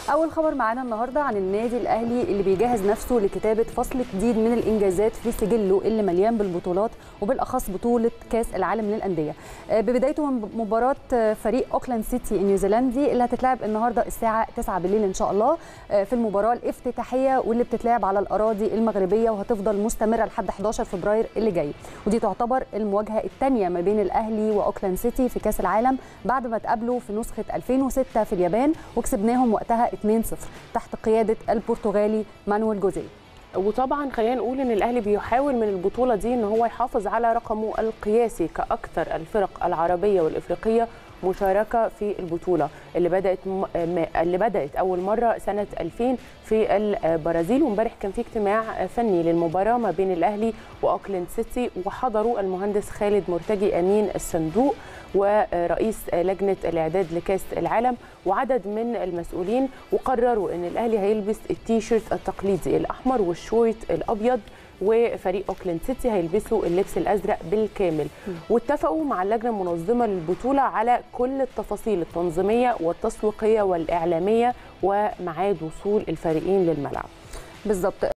اول خبر معانا النهارده عن النادي الاهلي اللي بيجهز نفسه لكتابه فصل جديد من الانجازات في سجله اللي مليان بالبطولات وبالاخص بطوله كاس العالم للانديه ببدايته من مباراه فريق اوكلاند سيتي النيوزيلندي اللي هتتلعب النهارده الساعه 9 بالليل ان شاء الله في المباراه الافتتاحيه واللي بتتلعب على الاراضي المغربيه وهتفضل مستمره لحد 11 فبراير اللي جاي ودي تعتبر المواجهه الثانيه ما بين الاهلي واوكلاند سيتي في كاس العالم بعد ما تقابلوا في نسخه 2006 في اليابان وكسبناهم وقتها 2-0 تحت قياده البرتغالي مانويل جوزيه وطبعا خلينا نقول ان الاهلي بيحاول من البطوله دي ان هو يحافظ على رقمه القياسي كاكثر الفرق العربيه والافريقيه مشاركه في البطوله اللي بدات م... اللي بدات اول مره سنه 2000 في البرازيل وامبارح كان في اجتماع فني للمباراه ما بين الاهلي واوكلاند سيتي وحضروا المهندس خالد مرتجي امين الصندوق ورئيس لجنه الاعداد لكاس العالم وعدد من المسؤولين وقرروا ان الاهلي هيلبس التيشيرت التقليدي الاحمر والشورت الابيض وفريق اوكلاند سيتي هيلبسوا اللبس الازرق بالكامل واتفقوا مع اللجنه المنظمه للبطوله على كل التفاصيل التنظيميه والتسويقيه والاعلاميه وميعاد وصول الفريقين للملعب بالظبط